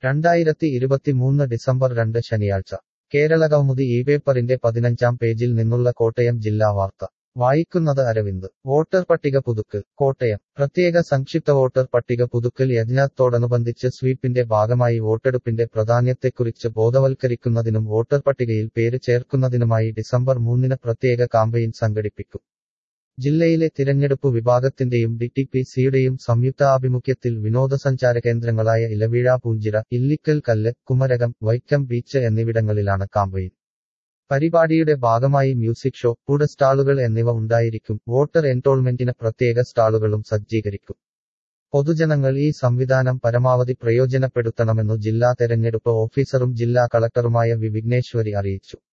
രണ്ടായിരത്തി ഇരുപത്തിമൂന്ന് ഡിസംബർ രണ്ട് ശനിയാഴ്ച കേരളകൗമുദി ഈ പേപ്പറിന്റെ പതിനഞ്ചാം പേജിൽ നിന്നുള്ള കോട്ടയം ജില്ലാ വാർത്ത വായിക്കുന്നത് അരവിന്ദ് വോട്ടർ പട്ടിക പുതുക്കൽ കോട്ടയം പ്രത്യേക സംക്ഷിപ്ത വോട്ടർ പട്ടിക പുതുക്കൽ യജ്ഞത്തോടനുബന്ധിച്ച് സ്വീപ്പിന്റെ ഭാഗമായി വോട്ടെടുപ്പിന്റെ പ്രാധാന്യത്തെക്കുറിച്ച് ബോധവൽക്കരിക്കുന്നതിനും വോട്ടർ പട്ടികയിൽ പേര് ചേർക്കുന്നതിനുമായി ഡിസംബർ മൂന്നിന് പ്രത്യേക കാമ്പയിൻ സംഘടിപ്പിക്കും ജില്ലയിലെ തിരഞ്ഞെടുപ്പ് വിഭാഗത്തിന്റെയും ഡി ടി പി സിയുടെയും സംയുക്താഭിമുഖ്യത്തിൽ വിനോദസഞ്ചാര കേന്ദ്രങ്ങളായ ഇലവീഴ പൂഞ്ചിറ ഇല്ലിക്കൽ കല്ല് കുമരകം വൈക്കം ബീച്ച് എന്നിവിടങ്ങളിലാണ് കാമ്പയിൻ പരിപാടിയുടെ ഭാഗമായി മ്യൂസിക് ഷോ ഫുഡ് സ്റ്റാളുകൾ എന്നിവ ഉണ്ടായിരിക്കും വോട്ടർ എൻറോൾമെന്റിന് പ്രത്യേക സ്റ്റാളുകളും സജ്ജീകരിക്കും പൊതുജനങ്ങൾ ഈ സംവിധാനം പരമാവധി പ്രയോജനപ്പെടുത്തണമെന്നു ജില്ലാ തെരഞ്ഞെടുപ്പ് ഓഫീസറും ജില്ലാ കളക്ടറുമായ വി വിഘ്നേശ്വരി അറിയിച്ചു